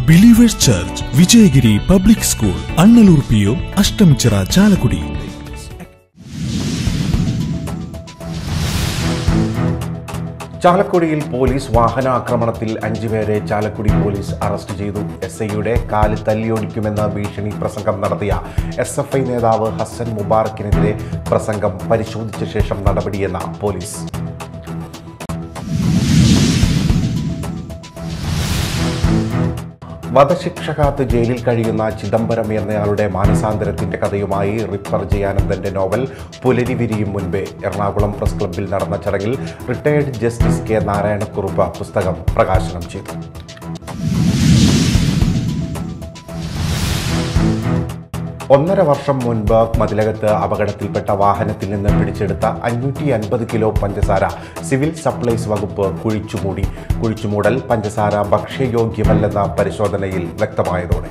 believers church Vijayagiri public school Annallur P O Ashtamichira Chalakudy ചാലക്കുടിയിൽ police വാഹനാക്രമണത്തിൽ അഞ്ചുപേരെ ചാലക്കുടി പോലീസ് അറസ്റ്റ് ചെയ്തു എസ് ഐയുടെ കാല് തല്ലിയൊടിക്കുമെന്ന ഭീഷണി പ്രസംഗം നടത്തിയ എസ് എഫ് ഐ നേതാവ് ഹസൻ മുബാറക്കിനെതിരെ പ്രസംഗം പരിശോധിച്ച ശേഷം നടപടിയെന്ന പോലീസ് വധശിക്ഷ കാത്ത് ജയിലിൽ കഴിയുന്ന ചിദംബരം എന്നയാളുടെ മാനസാന്തരത്തിന്റെ കഥയുമായി റിപ്പർ ജയാനന്ദന്റെ നോവൽ പുലരി വിരിയും മുൻപേ എറണാകുളം പ്രസ് ക്ലബ്ബിൽ നടന്ന ചടങ്ങിൽ റിട്ടയർഡ് ജസ്റ്റിസ് കെ നാരായണക്കുറുപ്പ് പുസ്തകം പ്രകാശനം ചെയ്തു ഒന്നര വർഷം മുൻപ് മതിലകത്ത് അപകടത്തിൽപ്പെട്ട വാഹനത്തിൽ നിന്ന് പിടിച്ചെടുത്ത അഞ്ഞൂറ്റി അൻപത് കിലോ പഞ്ചസാര സിവിൽ സപ്ലൈസ് വകുപ്പ് കുഴിച്ചുമൂടി കുഴിച്ചുമൂടൽ പഞ്ചസാര ഭക്ഷ്യയോഗ്യമല്ലെന്ന പരിശോധനയിൽ വ്യക്തമായതോടെ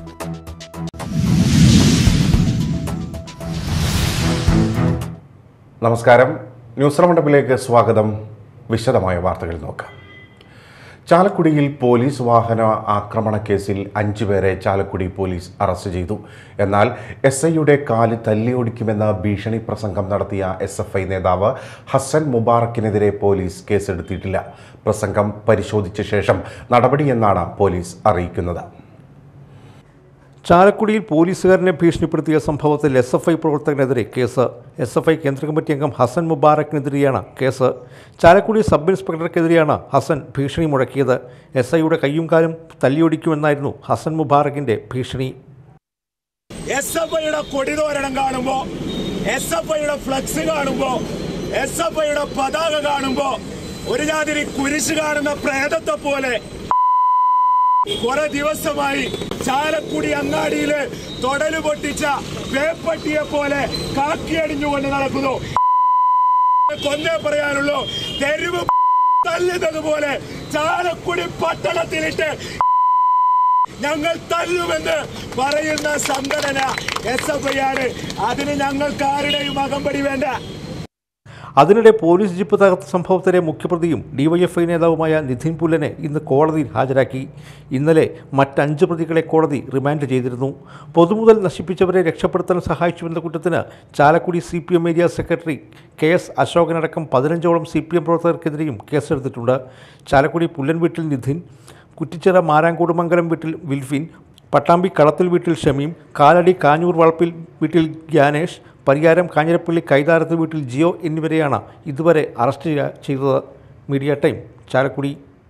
നമസ്കാരം ന്യൂസ് റൗണ്ടപ്പിലേക്ക് സ്വാഗതം വിശദമായ വാർത്തകൾ നോക്കാം ചാലക്കുടിയിൽ പോലീസ് വാഹന ആക്രമണ കേസിൽ അഞ്ചുപേരെ ചാലക്കുടി പോലീസ് അറസ്റ്റ് ചെയ്തു എന്നാൽ എസ് ഐയുടെ കാല് തല്ലിയൊടിക്കുമെന്ന ഭീഷണി പ്രസംഗം നടത്തിയ എസ് എഫ് ഐ നേതാവ് ഹസൻ മുബാറക്കിനെതിരെ പോലീസ് കേസെടുത്തിട്ടില്ല പ്രസംഗം പരിശോധിച്ച ശേഷം നടപടിയെന്നാണ് പോലീസ് അറിയിക്കുന്നത് ചാലക്കുടിയിൽ പോലീസുകാരനെ ഭീഷണിപ്പെടുത്തിയ സംഭവത്തിൽ എസ് എഫ് ഐ പ്രവർത്തകനെതിരെ കേസ് എസ് എഫ് ഐ കേന്ദ്ര കമ്മിറ്റി അംഗം ഹസൻ മുബാറക്കിനെതിരെയാണ് കേസ് ചാലക്കുടി സബ് ഇൻസ്പെക്ടർക്കെതിരെയാണ് ഹസൻ ഭീഷണി മുഴക്കിയത് എസ് ഐയുടെ കയ്യും കാലും തല്ലിയൊടിക്കുമെന്നായിരുന്നു ഹസൻ മുബാറക്കിന്റെ ഭീഷണി എസ് എഫ് ഐയുടെ കൊടിതോരണം കാണുമ്പോ എസ് എഫ് ഐയുടെ ഫ്ലക്സ് കാണുമ്പോ എസ് എഫ് ഐയുടെ പതാക കാണുമ്പോ ഒരു ജാതിരി കുരിശ് കാണുന്ന പ്രേതത്തെ പോലെ കുറെ ദിവസമായി ചാലക്കുടി അങ്ങാടിയില് തൊടല് പൊട്ടിച്ച പേപ്പട്ടിയെ പോലെ കാക്കിയടിഞ്ഞുകൊണ്ട് നടക്കുന്നു കൊന്നേ പറയാനുള്ളൂ തെരുവ് തല്ലുന്നത് പോലെ ചാലക്കുടി പട്ടണത്തിലിട്ട് ഞങ്ങൾ തല്ലുമെന്ന് പറയുന്ന സംഘടന എസ് എഫ് ഐ ആണ് അതിന് ഞങ്ങൾക്ക് ആരുടെയും അകമ്പടി വേണ്ട അതിനിടെ പോലീസ് ജീപ്പ് തകർത്ത സംഭവത്തിലെ മുഖ്യപ്രതിയും ഡിവൈഎഫ്ഐ നേതാവുമായ നിധിൻ പുല്ലനെ ഇന്ന് കോടതിയിൽ ഹാജരാക്കി ഇന്നലെ മറ്റഞ്ച് പ്രതികളെ കോടതി റിമാൻഡ് ചെയ്തിരുന്നു പൊതുമുതൽ നശിപ്പിച്ചവരെ രക്ഷപ്പെടുത്താൻ സഹായിച്ചുവെന്ന കുറ്റത്തിന് Chalakudy C P M area secretary K S അശോകനടക്കം പതിനഞ്ചോളം സി പി എം പ്രവർത്തകർക്കെതിരെയും കേസെടുത്തിട്ടുണ്ട് ചാലക്കുടി പുല്ലൻ വീട്ടിൽ നിധിൻ കുറ്റിച്ചിറ മാരാങ്കോടുമംഗലം വീട്ടിൽ വിൽഫിൻ പട്ടാമ്പി കളത്തിൽ വീട്ടിൽ ഷമീം കാലടി കാഞ്ഞൂർ വളപ്പിൽ വീട്ടിൽ ഗ്യാനേഷ് പരിയാരം കാഞ്ഞിരപ്പള്ളി കൈതാരത്ത് വീട്ടിൽ ജിയോ എന്നിവരെയാണ് ഇതുവരെ അറസ്റ്റ് ചെയ്യ- ചെയ്തത് media time Chalakudy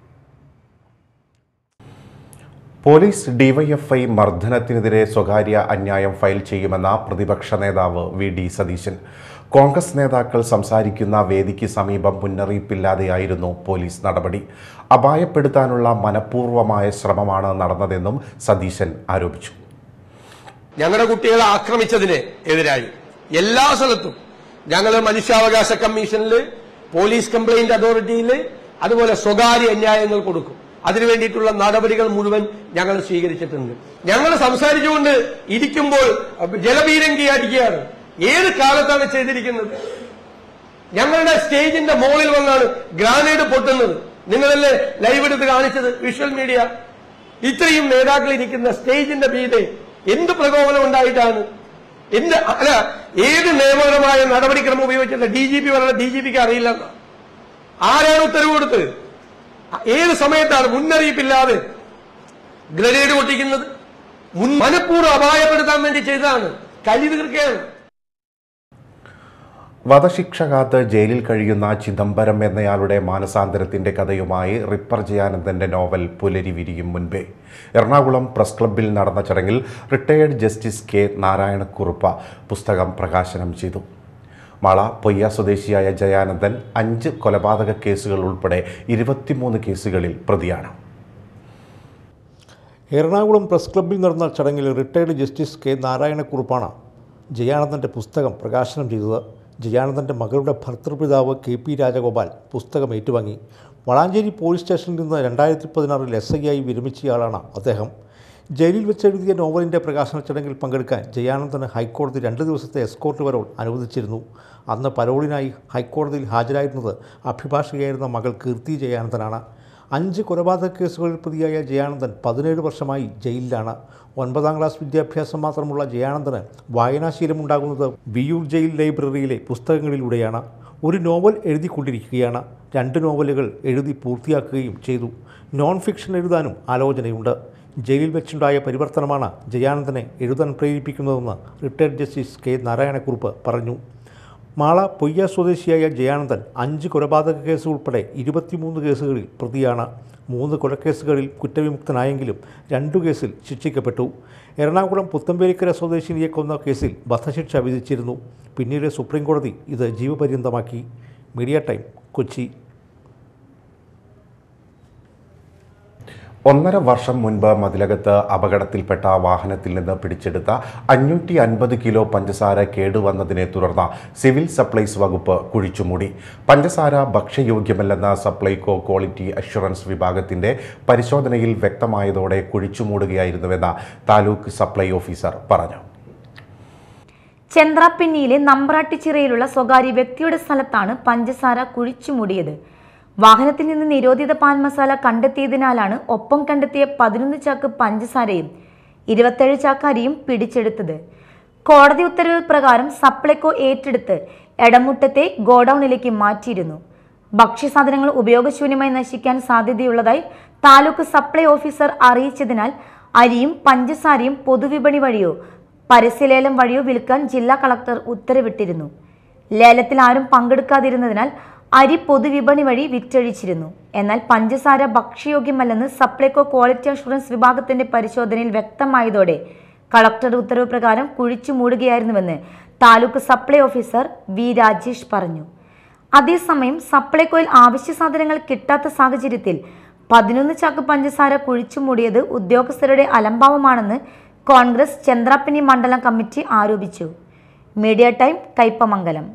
police DYFI മർദ്ദനത്തിനെതിരെ സ്വകാര്യ അന്യായം ഫയൽ ചെയ്യുമെന്ന പ്രതിപക്ഷ നേതാവ് വി ഡി സതീശൻ കോൺഗ്രസ് നേതാക്കൾ സംസാരിക്കുന്ന വേദിക്ക് സമീപം മുന്നറിയിപ്പില്ലാതെയായിരുന്നു പോലീസ് നടപടി അപായപ്പെടുത്താനുള്ള മനഃപൂർവമായ ശ്രമമാണ് നടന്നതെന്നും സതീശൻ ആരോപിച്ചു ഞങ്ങളുടെ കുട്ടികളെ ആക്രമിച്ചതിന് എതിരായി എല്ലാ സ്ഥലത്തും ഞങ്ങൾ മനുഷ്യാവകാശ കമ്മീഷനിൽ പോലീസ് കംപ്ലൈന്റ് അതോറിറ്റിയിൽ അതുപോലെ സ്വകാര്യ അന്യായങ്ങൾ കൊടുക്കും അതിനു വേണ്ടിയിട്ടുള്ള നടപടികൾ മുഴുവൻ ഞങ്ങൾ സ്വീകരിച്ചിട്ടുണ്ട് ഞങ്ങൾ സംസാരിച്ചുകൊണ്ട് ഇരിക്കുമ്പോൾ ജലപീരങ്കി അടിക്കുകയാണ് ഏത് കാലത്താണ് ചെയ്തിരിക്കുന്നത് ഞങ്ങളുടെ സ്റ്റേജിന്റെ മുകളിൽ വന്നാണ് ഗ്രാനേഡ് പൊട്ടുന്നത് നിങ്ങളല്ലേ ലൈവ് എടുത്ത് കാണിച്ചത് വിഷ്വൽ മീഡിയ ഇത്രയും നേതാക്കൾ ഇരിക്കുന്ന സ്റ്റേജിന്റെ മീതെ എന്ത് പ്രകോപനം ഉണ്ടായിട്ടാണ് എന്ത് അല്ല ഏത് നിയമപരമായ നടപടിക്രമം ഉപയോഗിച്ചിട്ട് ഡി ജി പി പറഞ്ഞ ഡി ജി പിക്ക് അറിയില്ല ആരാണ് ഉത്തരവ് കൊടുത്തത് ഏത് സമയത്താണ് മുന്നറിയിപ്പില്ലാതെ ഗ്രനേഡ് പൊട്ടിക്കുന്നത് മുൻ മനഃപൂർവ്വം അപായപ്പെടുത്താൻ വേണ്ടി ചെയ്തതാണ് കലി തീർക്കുകയാണ് വധശിക്ഷ കാത്ത് ജയിലിൽ കഴിയുന്ന ചിദംബരം എന്നയാളുടെ മാനസാന്തരത്തിന്റെ കഥയുമായി റിപ്പർ ജയാനന്ദന്റെ നോവൽ പുലരി വിരിയും മുൻപേ എറണാകുളം പ്രസ് ക്ലബ്ബിൽ നടന്ന ചടങ്ങിൽ റിട്ടയേർഡ് ജസ്റ്റിസ് കെ നാരായണക്കുറുപ്പ പുസ്തകം പ്രകാശനം ചെയ്തു മാള പൊയ്യ സ്വദേശിയായ ജയാനന്ദൻ അഞ്ച് കൊലപാതക കേസുകൾ ഉൾപ്പെടെ ഇരുപത്തിമൂന്ന് കേസുകളിൽ പ്രതിയാണ് എറണാകുളം പ്രസ് ക്ലബ്ബിൽ നടന്ന ചടങ്ങിൽ റിട്ടയർഡ് ജസ്റ്റിസ് കെ നാരായണക്കുറുപ്പാണ് ജയാനന്ദൻ്റെ പുസ്തകം പ്രകാശനം ചെയ്തത് ജയാനന്ദൻ്റെ മകളുടെ ഭർത്തൃപിതാവ് കെ പി രാജഗോപാൽ പുസ്തകം ഏറ്റുവാങ്ങി വളാഞ്ചേരി പോലീസ് സ്റ്റേഷനിൽ നിന്ന് രണ്ടായിരത്തി പതിനാറിൽ എസ് ഐ ആയി വിരമിച്ചയാളാണ് അദ്ദേഹം ജയിലിൽ വെച്ചെഴുതിയ നോവലിൻ്റെ പ്രകാശന ചടങ്ങിൽ പങ്കെടുക്കാൻ ജയാനന്ദന് ഹൈക്കോടതി രണ്ട് ദിവസത്തെ എസ്കോർട്ട് വരോൾ അനുവദിച്ചിരുന്നു അന്ന് പരോളിനായി ഹൈക്കോടതിയിൽ ഹാജരായിരുന്നത് അഭിഭാഷകയായിരുന്ന മകൾ കീർത്തി ജയാനന്ദനാണ് അഞ്ച് കൊലപാതക കേസുകളിൽ പ്രതിയായ ജയാനന്ദൻ പതിനേഴ് വർഷമായി ജയിലിലാണ് ഒൻപതാം ക്ലാസ് വിദ്യാഭ്യാസം മാത്രമുള്ള ജയാനന്ദന് വായനാശീലമുണ്ടാകുന്നത് വിയൂർ ജയിൽ ലൈബ്രറിയിലെ പുസ്തകങ്ങളിലൂടെയാണ് ഒരു നോവൽ എഴുതിക്കൊണ്ടിരിക്കുകയാണ് രണ്ട് നോവലുകൾ എഴുതി പൂർത്തിയാക്കുകയും ചെയ്തു നോൺ ഫിക്ഷൻ എഴുതാനും ആലോചനയുണ്ട് ജയിലിൽ വെച്ചുണ്ടായ പരിവർത്തനമാണ് ജയാനന്ദനെ എഴുതാൻ പ്രേരിപ്പിക്കുന്നതെന്ന് റിട്ടയർഡ് ജസ്റ്റിസ് കെ നാരായണക്കുറുപ്പ് പറഞ്ഞു മാള പൊയ്യ സ്വദേശിയായ ജയാനന്ദൻ അഞ്ച് കൊലപാതക കേസ് ഉൾപ്പെടെ ഇരുപത്തിമൂന്ന് കേസുകളിൽ പ്രതിയാണ് മൂന്ന് കൊലക്കേസുകളിൽ കുറ്റവിമുക്തനായെങ്കിലും രണ്ടു കേസിൽ ശിക്ഷിക്കപ്പെട്ടു എറണാകുളം പുത്തമ്പേരിക്കര സ്വദേശിനിയെ കൊന്ന കേസിൽ വധശിക്ഷ വിധിച്ചിരുന്നു പിന്നീട് സുപ്രീം കോടതി ഇത് ജീവപര്യന്തമാക്കി മീഡിയ ടൈം കൊച്ചി ഒന്നര വർഷം മുൻപ് മതിലകത്ത് അപകടത്തിൽപ്പെട്ട വാഹനത്തിൽ നിന്ന് പിടിച്ചെടുത്ത അഞ്ഞൂറ്റി അൻപത് കിലോ പഞ്ചസാര കേടുവന്നതിനെ തുടർന്ന് സിവിൽ സപ്ലൈസ് വകുപ്പ് കുഴിച്ചുമൂടി പഞ്ചസാര ഭക്ഷ്യയോഗ്യമല്ലെന്ന സപ്ലൈകോ ക്വാളിറ്റി അഷുറൻസ് വിഭാഗത്തിന്റെ പരിശോധനയിൽ വ്യക്തമായതോടെ കുഴിച്ചുമൂടുകയായിരുന്നുവെന്ന് താലൂക്ക് സപ്ലൈ ഓഫീസർ പറഞ്ഞു ചന്ദ്രാപ്പിന്നിയിലെ നമ്പ്രാട്ടിച്ചിറയിലുള്ള സ്വകാര്യ വ്യക്തിയുടെ സ്ഥലത്താണ് പഞ്ചസാര കുഴിച്ചുമൂടിയത് വാഹനത്തിൽ നിന്ന് നിരോധിത പാൻ മസാല കണ്ടെത്തിയതിനാലാണ് ഒപ്പം കണ്ടെത്തിയ പതിനൊന്ന് ചാക്ക് പഞ്ചസാരയും ഇരുപത്തേഴ് ചാക്ക് അരിയും പിടിച്ചെടുത്തത് കോടതി ഉത്തരവ് പ്രകാരം സപ്ലൈകോ ഏറ്റെടുത്ത് എടമുട്ടത്തെ ഗോഡൌണിലേക്ക് മാറ്റിയിരുന്നു ഭക്ഷ്യസാധനങ്ങൾ ഉപയോഗശൂന്യമായി നശിക്കാൻ സാധ്യതയുള്ളതായി താലൂക്ക് സപ്ലൈ ഓഫീസർ അറിയിച്ചതിനാൽ അരിയും പഞ്ചസാരയും പൊതുവിപണി വഴിയോ പരസ്യലേലം വഴിയോ വിൽക്കാൻ ജില്ലാ കളക്ടർ ഉത്തരവിട്ടിരുന്നു ലേലത്തിൽ ആരും പങ്കെടുക്കാതിരുന്നതിനാൽ അരി പൊതുവിപണി വഴി വിറ്റഴിച്ചിരുന്നു എന്നാൽ പഞ്ചസാര ഭക്ഷ്യയോഗ്യമല്ലെന്ന് സപ്ലൈകോ ക്വാളിറ്റി അഷുറൻസ് വിഭാഗത്തിന്റെ പരിശോധനയിൽ വ്യക്തമായതോടെ കളക്ടർ ഉത്തരവ് പ്രകാരം കുഴിച്ചു മൂടുകയായിരുന്നുവെന്ന് taluk supply officer V Rajesh പറഞ്ഞു അതേസമയം സപ്ലൈകോയിൽ ആവശ്യ സാധനങ്ങൾ കിട്ടാത്ത സാഹചര്യത്തിൽ പതിനൊന്ന് ചാക്ക് പഞ്ചസാര കുഴിച്ചു മൂടിയത് ഉദ്യോഗസ്ഥരുടെ അലംഭാവമാണെന്ന് കോൺഗ്രസ് ചന്ദ്രാപ്പിനി മണ്ഡലം കമ്മിറ്റി ആരോപിച്ചു മീഡിയ ടൈം കയ്പമംഗലം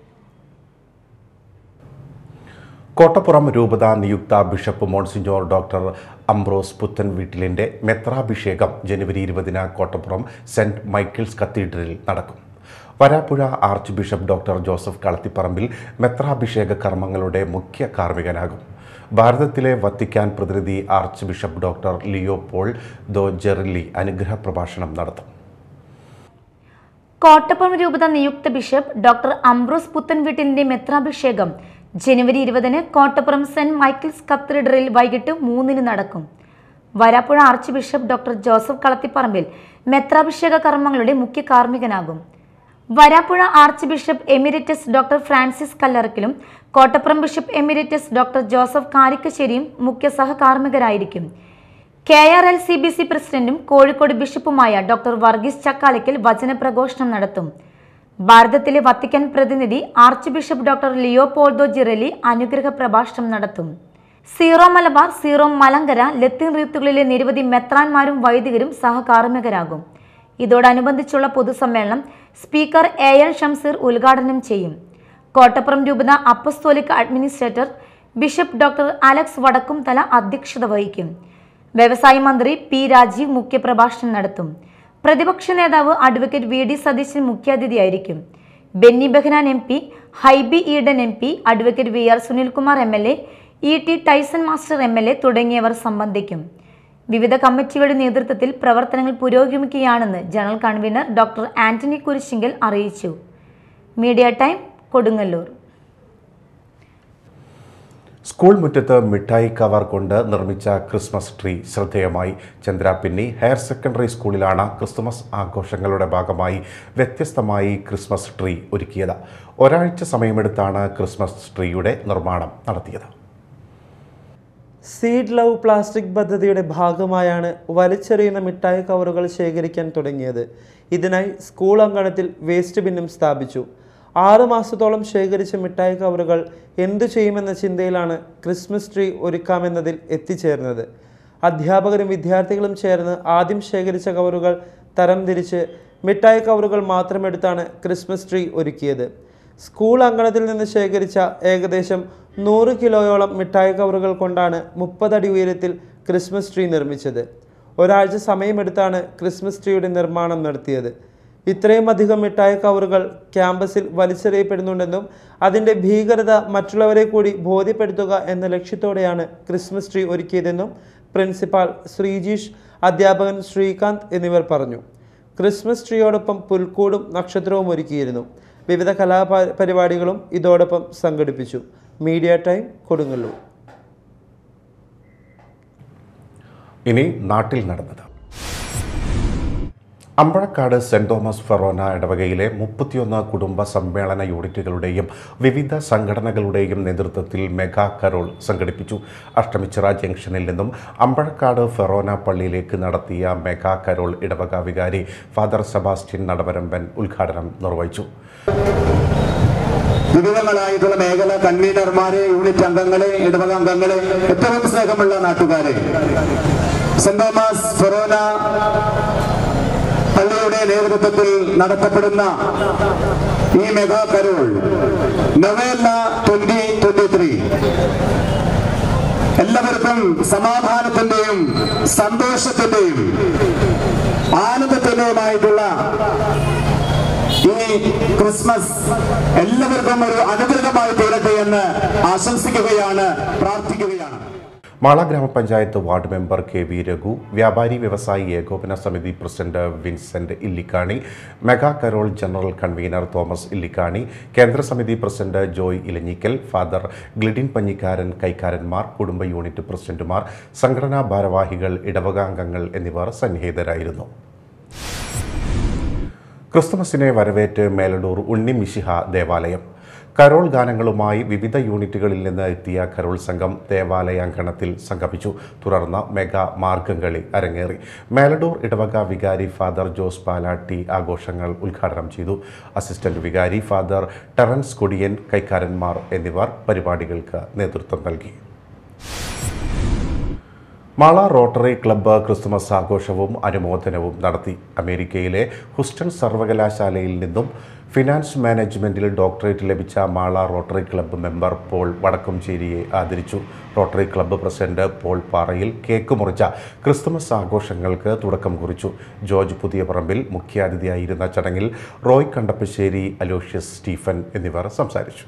കോട്ടപ്പുറം രൂപത നിയുക്ത ബിഷപ്പ് മോൺസിഞ്ഞോർ ഡോക്ടർ അംബ്രോസ് പുത്തൻ വീട്ടിലിൻ്റെ മെത്രാഭിഷേകം ജനുവരി ഇരുപതിന് കോട്ടപ്പുറം സെൻറ് മൈക്കിൾസ് കത്തീഡ്രലിൽ നടക്കും Varapuzha archbishop doctor Joseph Kalathiparambil മെത്രാഭിഷേക കർമ്മങ്ങളുടെ മുഖ്യ കാർമ്മികനാകും ഭാരതത്തിലെ വത്തിക്കാൻ പ്രതിനിധി archbishop doctor Leopoldo Girelli അനുഗ്രഹ പ്രഭാഷണം നടത്തും കോട്ടപ്പുറം രൂപത നിയുക്ത ബിഷപ്പ് ഡോക്ടർ അംബ്രോസ് പുത്തൻവീട്ടിലിന്റെ മെത്രാഭിഷേകം ജനുവരി ഇരുപതിന് കോട്ടപ്പുറം സെന്റ് മൈക്കിൾസ് കത്തീഡ്രലിൽ വൈകിട്ട് മൂന്നിന് നടക്കും Varapuzha archbishop doctor Joseph Kalathiparambil മെത്രാഭിഷേക കർമ്മങ്ങളുടെ മുഖ്യ കാർമ്മികനാകും Varapuzha archbishop emeritus doctor Francis കല്ലറക്കിലും Kottapuram bishop emeritus doctor Joseph കാരിക്കശ്ശേരിയും മുഖ്യ സഹകാർമ്മികരായിരിക്കും K R L C B C പ്രസിഡന്റും കോഴിക്കോട് ബിഷപ്പുമായ ഡോക്ടർ വർഗീസ് ചക്കാലയ്ക്കൽ വചനപ്രഘോഷണം നടത്തും ഭാരതത്തിലെ വത്തിക്കാൻ പ്രതിനിധി archbishop doctor Leopoldo Girelli അനുഗ്രഹ പ്രഭാഷണം നടത്തും സീറോ മലബാർ സീറോ മലങ്കര ലത്തീൻ റീത്തുകളിലെ നിരവധി മെത്രാന്മാരും വൈദികരും സഹകാർമ്മികരാകും ഇതോടനുബന്ധിച്ചുള്ള പൊതുസമ്മേളനം സ്പീക്കർ എ എൻ ഷംസീർ ഉദ്ഘാടനം ചെയ്യും കോട്ടപ്പുറം രൂപത apostolic administrator bishop doctor Alex Vadakkumthala അധ്യക്ഷത വഹിക്കും വ്യവസായ മന്ത്രി പി രാജീവ് മുഖ്യപ്രഭാഷണം നടത്തും പ്രതിപക്ഷ നേതാവ് അഡ്വക്കേറ്റ് വി ഡി സതീശൻ മുഖ്യാതിഥിയായിരിക്കും Benny Behanan M P Hibi Eden M P advocate V R Sunilkumar M L A E T Tyson master M L A തുടങ്ങിയവർ സംബന്ധിക്കും വിവിധ കമ്മിറ്റികളുടെ നേതൃത്വത്തിൽ പ്രവർത്തനങ്ങൾ പുരോഗമിക്കുകയാണെന്ന് general convener doctor Antony Kurisinkal അറിയിച്ചു മീഡിയ ടൈം കൊടുങ്ങല്ലൂർ സ്കൂൾ മുറ്റത്ത് മിഠായി കവർ കൊണ്ട് നിർമ്മിച്ച ക്രിസ്മസ് ട്രീ ശ്രദ്ധേയമായി ചന്ദ്രാപിന്നി ഹയർ സെക്കൻഡറി സ്കൂളിലാണ് ക്രിസ്മസ് ആഘോഷങ്ങളുടെ ഭാഗമായി വ്യത്യസ്തമായി ക്രിസ്മസ് ട്രീ ഒരുക്കിയത് ഒരാഴ്ച സമയമെടുത്താണ് ക്രിസ്മസ് ട്രീയുടെ നിർമ്മാണം നടത്തിയത് സീഡ് ലവ് പ്ലാസ്റ്റിക് പദ്ധതിയുടെ ഭാഗമായാണ് വലിച്ചെറിയുന്ന മിഠായി കവറുകൾ ശേഖരിക്കാൻ തുടങ്ങിയത് ഇതിനായി സ്കൂൾ അങ്കണത്തിൽ വേസ്റ്റ് ബിന്നും സ്ഥാപിച്ചു ആറ് മാസത്തോളം ശേഖരിച്ച മിഠായി കവറുകൾ എന്തു ചെയ്യുമെന്ന ചിന്തയിലാണ് ക്രിസ്മസ് ട്രീ ഒരുക്കാമെന്നതിൽ എത്തിച്ചേർന്നത് അധ്യാപകരും വിദ്യാർത്ഥികളും ചേർന്ന് ആദ്യം ശേഖരിച്ച കവറുകൾ തരംതിരിച്ച് മിഠായി കവറുകൾ മാത്രമെടുത്താണ് ക്രിസ്മസ് ട്രീ ഒരുക്കിയത് സ്കൂൾ അങ്കണത്തിൽ നിന്ന് ശേഖരിച്ച ഏകദേശം നൂറ് കിലോയോളം മിഠായി കവറുകൾ കൊണ്ടാണ് മുപ്പതടി ഉയരത്തിൽ ക്രിസ്മസ് ട്രീ നിർമ്മിച്ചത് ഒരാഴ്ച സമയമെടുത്താണ് ക്രിസ്മസ് ട്രീയുടെ നിർമ്മാണം നടത്തിയത് ഇത്രയും അധികം മിഠായി കവറുകൾ ക്യാമ്പസിൽ വലിച്ചെറിയപ്പെടുന്നുണ്ടെന്നും അതിൻ്റെ ഭീകരത മറ്റുള്ളവരെ കൂടി ബോധ്യപ്പെടുത്തുക എന്ന ലക്ഷ്യത്തോടെയാണ് ക്രിസ്മസ് ട്രീ ഒരുക്കിയതെന്നും പ്രിൻസിപ്പാൾ ശ്രീജീഷ് അധ്യാപകൻ ശ്രീകാന്ത് എന്നിവർ പറഞ്ഞു ക്രിസ്മസ് ട്രീയോടൊപ്പം പുൽക്കൂടും നക്ഷത്രവും ഒരുക്കിയിരുന്നു വിവിധ കലാപരിപാടികളും ഇതോടൊപ്പം സംഘടിപ്പിച്ചു മീഡിയ ടൈം കൊടുങ്ങല്ലൂർ ഇനി നാട്ടിൽ നടന്നത് അമ്പഴക്കാട് സെന്റ് തോമസ് ഫെറോന ഇടവകയിലെ മുപ്പത്തിയൊന്ന് കുടുംബ സമ്മേളന യൂണിറ്റുകളുടെയും വിവിധ സംഘടനകളുടെയും നേതൃത്വത്തിൽ മെഗാ കരോൾ സംഘടിപ്പിച്ചു അഷ്ടമിച്ചിറ ജംഗ്ഷനിൽ നിന്നും അമ്പഴക്കാട് ഫെറോന പള്ളിയിലേക്ക് നടത്തിയ മെഗാ കരോൾ ഇടവക വികാരി ഫാദർ സെബാസ്റ്റ്യൻ നടവരമ്പൻ ഉദ്ഘാടനം നിർവഹിച്ചു വിവിധങ്ങളായിട്ടുള്ള മേഖല കൺവീനർമാരെ യൂണിറ്റ് അംഗങ്ങളെ ഇടവക അംഗങ്ങളെ ഏറ്റവും സ്നേഹമുള്ള നാട്ടുകാരെ സെന്റ് തോമസ് ഫെറോന പള്ളിയുടെ നേതൃത്വത്തിൽ നടത്തപ്പെടുന്ന ഈ mega carol novella twenty twenty three എല്ലാവർക്കും സമാധാനത്തിന്റെയും സന്തോഷത്തിന്റെയും ആനന്ദത്തിന്റെയുമായിട്ടുള്ള ഈ ക്രിസ്മസ് എല്ലാവർക്കും ഒരു അനുഗ്രഹമായി തീരട്ടെ എന്ന് ആശംസിക്കുകയാണ് പ്രാർത്ഥിക്കുകയാണ് മാള ഗ്രാമപഞ്ചായത്ത് ward member K V Raghu വ്യാപാരി വ്യവസായി ഏകോപന സമിതി president Vincent Illikkani mega carol general convener Thomas Illikkani കേന്ദ്ര സമിതി president Joy Elanjikkal father Glidin Panjikkaran കൈക്കാരന്മാർ കുടുംബ യൂണിറ്റ് പ്രസിഡന്റുമാർ സംഘടനാ ഭാരവാഹികൾ ഇടവകാംഗങ്ങൾ എന്നിവർ സന്നിഹിതരായിരുന്നു ക്രിസ്തുമസിനെ വരവേറ്റ് മേലടൂർ ഉണ്ണി മിശിഹ ദേവാലയം കരോൾ ഗാനങ്ങളുമായി വിവിധ യൂണിറ്റുകളിൽ നിന്ന് എത്തിയ കരോൾ സംഘം ദേവാലയാങ്കണത്തിൽ സംഗമിച്ചു തുടർന്ന് മെഗാ മാർഗംകളി അരങ്ങേറി മേലടൂർ ഇടവക വികാരി ഫാദർ ജോസ് പാലാട്ടി ആഘോഷങ്ങൾ ഉദ്ഘാടനം ചെയ്തു അസിസ്റ്റന്റ് വികാരി ഫാദർ ടെറൻസ് കൊടിയൻ കൈക്കാരന്മാർ എന്നിവർ പരിപാടികൾക്ക് നേതൃത്വം നൽകി മാള റോട്ടറി ക്ലബ്ബ് ക്രിസ്തുമസ് ആഘോഷവും അനുമോദനവും നടത്തി അമേരിക്കയിലെ ഹുസ്റ്റൺ സർവകലാശാലയിൽ നിന്നും ഫിനാൻസ് മാനേജ്മെന്റിൽ ഡോക്ടറേറ്റ് ലഭിച്ച Mala rotary club member Paul വടക്കംചേരിയെ ആദരിച്ചു rotary club president Paul Parayil cake മുറിച്ച ക്രിസ്തുമസ് ആഘോഷങ്ങൾക്ക് തുടക്കം കുറിച്ചു ജോർജ് പുതിയപറമ്പിൽ മുഖ്യാതിഥിയായിരുന്ന ചടങ്ങിൽ റോയ് കണ്ടപ്പശ്ശേരി അലോഷ്യസ് സ്റ്റീഫൻ എന്നിവർ സംസാരിച്ചു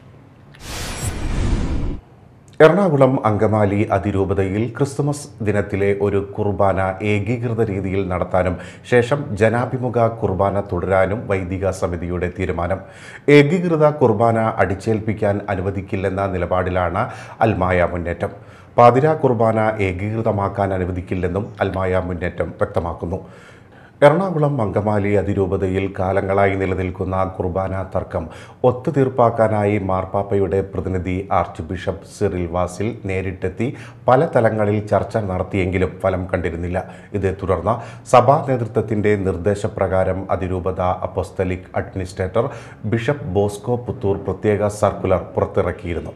എറണാകുളം അങ്കമാലി അതിരൂപതയിൽ ക്രിസ്തുമസ് ദിനത്തിലെ ഒരു കുർബാന ഏകീകൃത രീതിയിൽ നടത്താനും ശേഷം ജനാഭിമുഖ കുർബാന തുടരാനും വൈദിക സമിതിയുടെ തീരുമാനം ഏകീകൃത കുർബാന അടിച്ചേൽപ്പിക്കാൻ അനുവദിക്കില്ലെന്ന നിലപാടിലാണ് അൽമായ മുന്നേറ്റം പാതിര കുർബാന ഏകീകൃതമാക്കാൻ അനുവദിക്കില്ലെന്നും അൽമായ മുന്നേറ്റം വ്യക്തമാക്കുന്നു എറണാകുളം അങ്കമാലി അതിരൂപതയിൽ കാലങ്ങളായി നിലനിൽക്കുന്ന കുർബാന തർക്കം ഒത്തുതീർപ്പാക്കാനായി മാർപ്പാപ്പയുടെ പ്രതിനിധി ആർച്ച് ബിഷപ്പ് സിറിൽ വാസിൽ നേരിട്ടെത്തി പല തലങ്ങളിൽ ചർച്ച നടത്തിയെങ്കിലും ഫലം കണ്ടിരുന്നില്ല ഇതേ തുടർന്ന് സഭാ നേതൃത്വത്തിന്റെ നിർദ്ദേശപ്രകാരം അതിരൂപത apostolic administrator bishop Bosco Puthur പ്രത്യേക സർക്കുലർ പുറത്തിറക്കിയിരുന്നു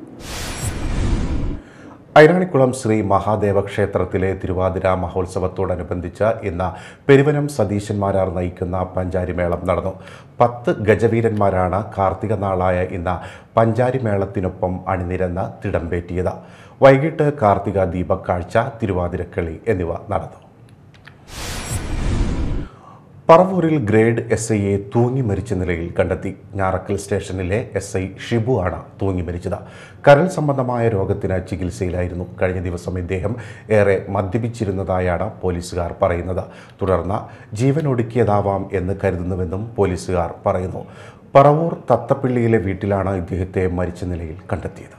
ഐരാണിക്കുളം ശ്രീ മഹാദേവ ക്ഷേത്രത്തിലെ തിരുവാതിര മഹോത്സവത്തോടനുബന്ധിച്ച് ഇന്ന് പെരുവനം സതീശന്മാരാർ നയിക്കുന്ന പഞ്ചാരിമേളം നടന്നു പത്ത് ഗജവീരന്മാരാണ് കാർത്തിക നാളായ ഇന്ന് പഞ്ചാരിമേളത്തിനൊപ്പം അണിനിരന്ന് തിടമ്പേറ്റിയത് വൈകിട്ട് കാർത്തിക ദീപക്കാഴ്ച തിരുവാതിരക്കളി എന്നിവ നടന്നു പറവൂരിൽ ഗ്രേഡ് എസ് ഐയെ തൂങ്ങി മരിച്ച നിലയിൽ കണ്ടെത്തി ഞാറക്കൽ സ്റ്റേഷനിലെ എസ് ഐ ഷിബു ആണ് തൂങ്ങി മരിച്ചത് കരൾ സംബന്ധമായ രോഗത്തിന് ചികിത്സയിലായിരുന്നു കഴിഞ്ഞ ദിവസം ഇദ്ദേഹം ഏറെ മദ്യപിച്ചിരുന്നതായാണ് പോലീസുകാർ പറയുന്നത് തുടർന്ന് ജീവൻ ഒടുക്കിയതാവാം എന്ന് കരുതുന്നുവെന്നും പോലീസുകാർ പറയുന്നു പറവൂർ തത്തപ്പിള്ളിയിലെ വീട്ടിലാണ് ഇദ്ദേഹത്തെ മരിച്ച നിലയിൽ കണ്ടെത്തിയത്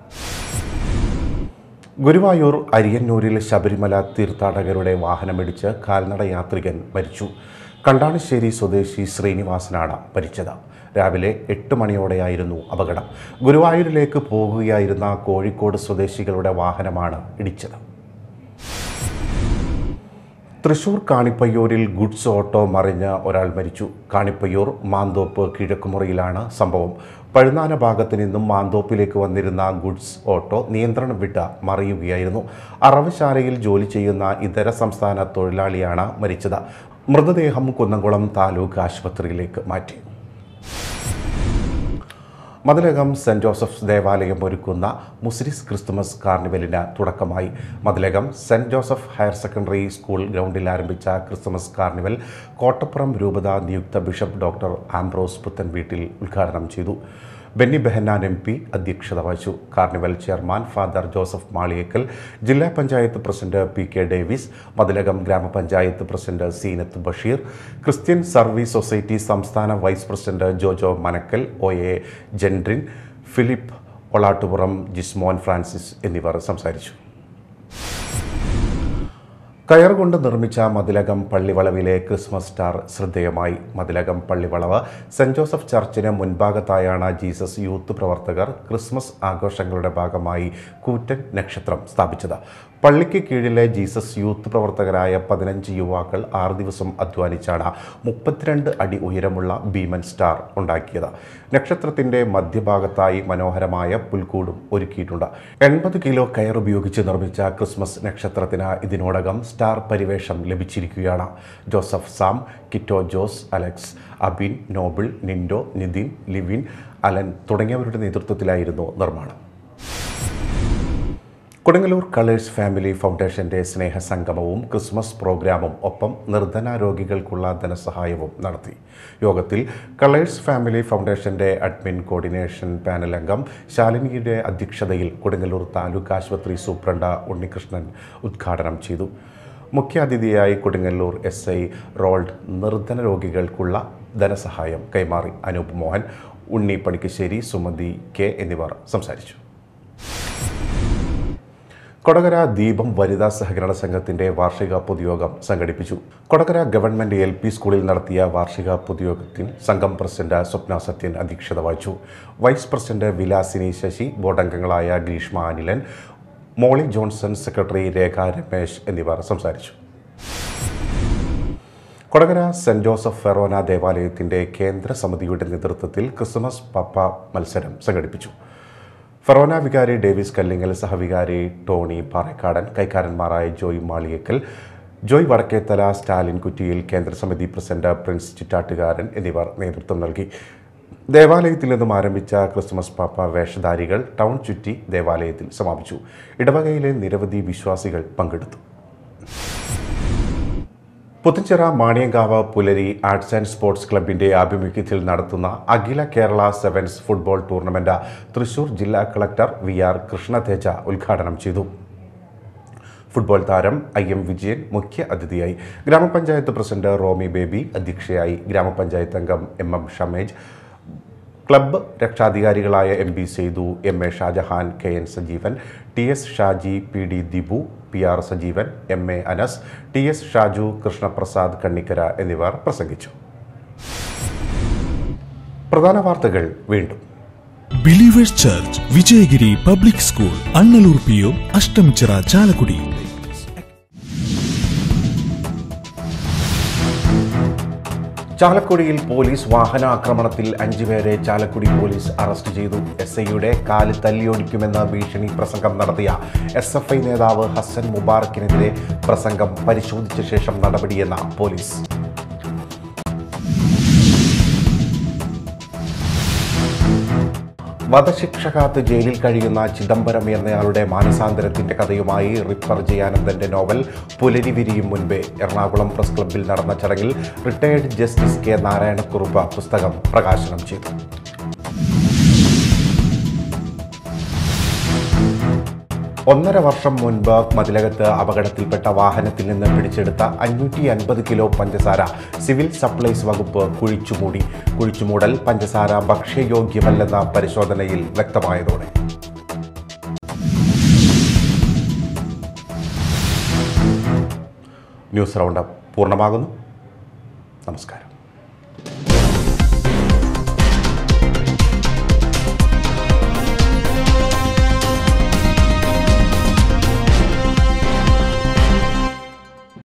ഗുരുവായൂർ അരിയന്നൂരിൽ ശബരിമല തീർത്ഥാടകരുടെ വാഹനമിടിച്ച് കാൽനട യാത്രികൻ മരിച്ചു കണ്ടാണിശ്ശേരി സ്വദേശി ശ്രീനിവാസനാണ് മരിച്ചത് രാവിലെ എട്ട് മണിയോടെയായിരുന്നു അപകടം ഗുരുവായൂരിലേക്ക് പോകുകയായിരുന്ന കോഴിക്കോട് സ്വദേശികളുടെ വാഹനമാണ് ഇടിച്ചത് തൃശൂർ കാണിപ്പയ്യൂരിൽ ഗുഡ്സ് ഓട്ടോ മറിഞ്ഞ് ഒരാൾ മരിച്ചു കാണിപ്പയ്യൂർ മാന്തോപ്പ് കിഴക്കുമുറിയിലാണ് സംഭവം പഴുന്നാന ഭാഗത്ത് നിന്നും മാന്തോപ്പിലേക്ക് വന്നിരുന്ന ഗുഡ്സ് ഓട്ടോ നിയന്ത്രണം വിട്ട് മറിയുകയായിരുന്നു അറവശാലയിൽ ജോലി ചെയ്യുന്ന ഇതര സംസ്ഥാന തൊഴിലാളിയാണ് മരിച്ചത് മൃതദേഹം കുന്നംകുളം താലൂക്ക് ആശുപത്രിയിലേക്ക് മാറ്റി മതിലകം സെന്റ് ജോസഫ്സ് ദേവാലയം ഒരുക്കുന്ന മുസ്ലിസ് ക്രിസ്തുമസ് കാർണിവലിന് തുടക്കമായി Mathilakam saint Joseph higher secondary school ഗ്രൗണ്ടിൽ ആരംഭിച്ച ക്രിസ്തുമസ് കാർണിവൽ കോട്ടപ്പുറം രൂപത നിയുക്ത ബിഷപ്പ് ഡോക്ടർ ആംബ്രോസ് പുത്തൻ വീട്ടിൽ ഉദ്ഘാടനം ചെയ്തു ബെന്നി ബെഹന്നാൻ എം പി അധ്യക്ഷത വഹിച്ചു carnival chairman father Joseph Maliyekkal ജില്ലാ panchayat president P K Davis Mathilakam ഗ്രാമപഞ്ചായത്ത് president Seenath Basheer Christian service society സംസ്ഥാന vice president Jojo Manakkal O A Jendrin Philip Olattupuram Jismon Francis എന്നിവർ സംസാരിച്ചു കയർ കൊണ്ട് നിർമ്മിച്ച മതിലകം പള്ളിവളവിലെ ക്രിസ്മസ് സ്റ്റാർ ശ്രദ്ധേയമായി മതിലകം പള്ളിവളവ് സെന്റ് ജോസഫ് ചർച്ചിന് മുൻഭാഗത്തായാണ് ജീസസ് യൂത്ത് പ്രവർത്തകർ ക്രിസ്മസ് ആഘോഷങ്ങളുടെ ഭാഗമായി കൂറ്റൻ നക്ഷത്രം സ്ഥാപിച്ചത് പള്ളിക്ക് കീഴിലെ ജീസസ് യൂത്ത് പ്രവർത്തകരായ പതിനഞ്ച് യുവാക്കൾ ആറ് ദിവസം അധ്വാനിച്ചാണ് മുപ്പത്തിരണ്ട് അടി ഉയരമുള്ള ഭീമൻ സ്റ്റാർ ഉണ്ടാക്കിയത് നക്ഷത്രത്തിന്റെ മധ്യഭാഗത്തായി മനോഹരമായ പുൽക്കൂടും ഒരുക്കിയിട്ടുണ്ട് എൺപത് കിലോ കയർ ഉപയോഗിച്ച് നിർമ്മിച്ച ക്രിസ്മസ് നക്ഷത്രത്തിന് ഇതിനോടകം സ്റ്റാർ പരിവേഷം ലഭിച്ചിരിക്കുകയാണ് Joseph Sam Kitto Jose Alex Abin Noble Nindo Nithin Livin Alan തുടങ്ങിയവരുടെ നേതൃത്വത്തിലായിരുന്നു നിർമ്മാണം കൊടുങ്ങല്ലൂർ കളേഴ്സ് ഫാമിലി ഫൗണ്ടേഷന്റെ സ്നേഹസംഗമവും ക്രിസ്മസ് പ്രോഗ്രാമും ഒപ്പം നിർധന രോഗികൾക്കുള്ള ധനസഹായവും നടത്തി യോഗത്തിൽ കളേഴ്സ് ഫാമിലി ഫൗണ്ടേഷന്റെ അഡ്മിൻ കോർഡിനേഷൻ പാനൽ അംഗം ശാലിനിയുടെ അധ്യക്ഷതയിൽ കൊടുങ്ങല്ലൂർ താലൂക്ക് ആശുപത്രി സൂപ്രണ്ട് ഉണ്ണികൃഷ്ണൻ ഉദ്ഘാടനം ചെയ്തു മുഖ്യാതിഥിയായി കൊടുങ്ങല്ലൂർ എസ് ഐ റോൾഡ് നിർധന രോഗികൾക്കുള്ള ധനസഹായം കൈമാറി അനൂപ് മോഹൻ ഉണ്ണി പണിക്കശ്ശേരി സുമതി കെ എന്നിവർ സംസാരിച്ചു കൊടകര ദീപം വനിതാ സഹകരണ സംഘത്തിന്റെ വാർഷിക പൊതുയോഗം സംഘടിപ്പിച്ചു കൊടകര ഗവൺമെന്റ് എൽ പി സ്കൂളിൽ നടത്തിയ വാർഷിക പൊതുയോഗത്തിൽ സംഘം പ്രസിഡന്റ് സ്വപ്ന സത്യൻ അധ്യക്ഷത വഹിച്ചു വൈസ് പ്രസിഡന്റ് വിലാസിനി ശശി ബോർഡംഗങ്ങളായ Greeshma Anilan Molly Johnson secretary Rekha Ramesh എന്നിവർ സംസാരിച്ചു കൊടകര സെന്റ് ജോസഫ് ഫെറോന ദേവാലയത്തിന്റെ കേന്ദ്ര സമിതിയുടെ നേതൃത്വത്തിൽ ക്രിസ്മസ് പപ്പ മത്സരം സംഘടിപ്പിച്ചു ഫെറോന വികാരി ഡേവിസ് കല്ലിങ്ങൽ സഹവികാരി ടോണി പാറക്കാടൻ കൈക്കാരന്മാരായ Joy Maliyekkal Joy Vadakkethala Stalin Kuttiyil കേന്ദ്രസമിതി പ്രസിഡന്റ് പ്രിൻസ് ചിറ്റാട്ടുകാരൻ എന്നിവർ നേതൃത്വം നൽകി ദേവാലയത്തിൽ നിന്നും ആരംഭിച്ച ക്രിസ്മസ് പാപ്പ വേഷധാരികൾ ടൗൺ ചുറ്റി ദേവാലയത്തിൽ സമാപിച്ചു ഇടവകയിലെ നിരവധി വിശ്വാസികൾ പങ്കെടുത്തു പുത്തഞ്ചിറ മാണിയങ്കാവ് പുലരി ആർട്സ് ആൻഡ് സ്പോർട്സ് ക്ലബിന്റെ ആഭിമുഖ്യത്തിൽ നടത്തുന്ന Akhila Kerala sevens football tournament Thrissur ജില്ലാ കളക്ടർ വി ആർ കൃഷ്ണതേജ ഉദ്ഘാടനം ചെയ്തു ഫുട്ബോൾ താരം ഐ എം വിജയൻ മുഖ്യ അതിഥിയായി ഗ്രാമപഞ്ചായത്ത് പ്രസിഡന്റ് റോമി ബേബി അധ്യക്ഷയായി ഗ്രാമപഞ്ചായത്ത് അംഗം എം എം ഷമേജ് ക്ലബ്ബ് രക്ഷാധികാരികളായ M B Saithu M A Shajahan K N Sajeevan T S Shaji P D Dibu P R Sajeevan M A Anas T S Shaju Krishnaprasad Kannikkara എന്നിവർ പ്രസംഗിച്ചു പ്രധാന വാർത്തകൾ വീണ്ടും believers church Vijayagiri public school Annallur P O Ashtamichira Chalakudy ചാലക്കുടിയിൽ പോലീസ് വാഹനാക്രമണത്തിൽ അഞ്ചുപേരെ ചാലക്കുടി പോലീസ് അറസ്റ്റ് ചെയ്തു എസ് ഐയുടെ കാല് തല്ലിയൊടിക്കുമെന്ന ഭീഷണി പ്രസംഗം നടത്തിയ എസ് എഫ് ഐ നേതാവ് ഹസൻ മുബാറക്കിനെതിരെ പ്രസംഗം പരിശോധിച്ച ശേഷം നടപടിയെന്ന പോലീസ് വധശിക്ഷ കാത്ത് ജയിലിൽ കഴിയുന്ന ചിദംബരം എന്നയാളുടെ മാനസാന്തരത്തിന്റെ കഥയുമായി റിപ്പർ ജയാനന്ദന്റെ നോവൽ പുലരി വിരിയും മുൻപേ എറണാകുളം പ്രസ് ക്ലബ്ബിൽ നടന്ന ചടങ്ങിൽ റിട്ടയേർഡ് ജസ്റ്റിസ് കെ നാരായണക്കുറുപ്പ് പുസ്തകം പ്രകാശനം ചെയ്തു ഒന്നര വർഷം മുൻപ് മതിലകത്ത് അപകടത്തിൽപ്പെട്ട വാഹനത്തിൽ നിന്ന് പിടിച്ചെടുത്ത അഞ്ഞൂറ്റി അൻപത് കിലോ പഞ്ചസാര സിവിൽ സപ്ലൈസ് വകുപ്പ് കുഴിച്ചുമൂടി കുഴിച്ചുമൂടൽ പഞ്ചസാര ഭക്ഷ്യയോഗ്യമല്ലെന്ന പരിശോധനയിൽ വ്യക്തമായതോടെ ന്യൂസ് റൗണ്ട് പൂർണ്ണമാകുന്നു നമസ്കാരം